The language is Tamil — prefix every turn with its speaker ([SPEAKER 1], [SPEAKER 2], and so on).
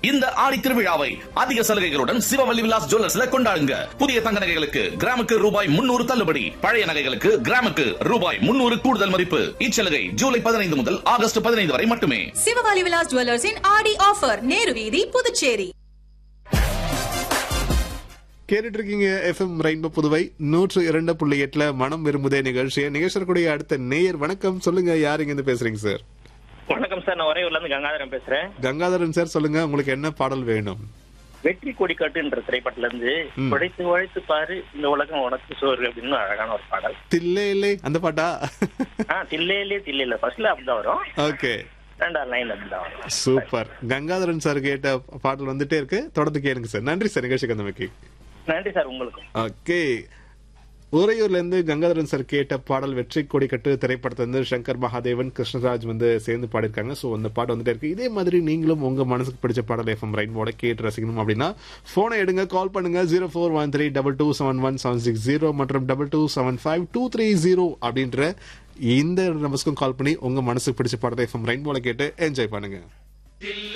[SPEAKER 1] இந்த ஆடி திருவிழாவை அதிக சலுகைகளுடன் சிவவல்லி விலாஸ் ஜுவல்லர்ஸ்ல கொண்டாடுங்க புதிய தங்க நகைகளுக்கு கிராமுக்கு ரூபாய் முன்னூறு தள்ளுபடி பழைய நகைகளுக்கு கிராமுக்கு ரூபாய் முன்னூறு கூடுதல் மதிப்பு இச்சலுகை ஜூலை பதினைந்து முதல் ஆகஸ்ட் பதினைந்து வரை மட்டுமே
[SPEAKER 2] சிவகாலி விலாஸ் ஜுவல்லர்ஸின் ஆடி ஆஃபர் நேரு வீதி புதுச்சேரி
[SPEAKER 3] கேட்டுட்டு இருக்கீங்க எஃப்எம் ரெயின்போ புதுவை நூற்று இரண்டு புள்ளி எட்டுல மனம் விரும்புதே நிகழ்ச்சி நிகழ்ச்சியக்கூடிய அடுத்த நேயர் வணக்கம் சொல்லுங்க யார் இங்க இருந்து பேசுறீங்க சார்
[SPEAKER 4] வணக்கம் சார் நான் ஒரேயூர்ல இருந்து கங்காதரன் பேசுறேன்
[SPEAKER 3] கங்காதரன் சார் சொல்லுங்க உங்களுக்கு என்ன பாடல் வேணும்
[SPEAKER 4] வெற்றி கொடிக்காட்டுன்ற திரைப்படத்துல இருந்து
[SPEAKER 3] ம்.
[SPEAKER 4] உழைத்து உழைத்து பாரு இந்த உலகம் உனக்கு சோறு அப்படின்னு அழகான ஒரு பாடல்
[SPEAKER 3] தில்லே இல்லை அந்த பாட்டா
[SPEAKER 4] ஆ தில்லையிலே தில்லையில ஃபர்ஸ்ட்ல அப்படிதான் வரும்
[SPEAKER 3] ஓகே
[SPEAKER 4] ரெண்டாவது லைன் அப்படிதான் வரும்
[SPEAKER 3] சூப்பர் கங்காதரன் சார் கேட்ட பாடல் வந்துட்டே இருக்கு தொடர்ந்து கேளுங்க சார் நன்றி சார் நிகழ்ச்சிக்கு வந்தமைக்கு
[SPEAKER 4] நன்றி சார் உங்களுக்கும்
[SPEAKER 3] ஓகே உறையூர்ல இருந்து கங்காதரன் சார் கேட்ட பாடல் வெற்றி கொடி கட்டு திரைப்படத்தை வந்து சங்கர் மகாதேவன் கிருஷ்ணராஜ் வந்து சேர்ந்து பாடிருக்காங்க ஸோ அந்த பாட்டு வந்துட்டே இருக்கு இதே மாதிரி நீங்களும் உங்க மனசுக்கு பிடிச்ச பாடல் எஃப்எம் ரைன்மோட கேட்டு ரசிக்கணும் அப்படின்னா போனை எடுங்க கால் பண்ணுங்க zero four one three double two seven one seven six zero மற்றும் double two seven five two three zero அப்படின்ற இந்த நம்பர்ஸ்க்கும் கால் பண்ணி உங்க மனசுக்கு பிடிச்ச பாடலை எஃப்எம் ரைன்மோல கேட்டு என்ஜாய் பண்ணுங்க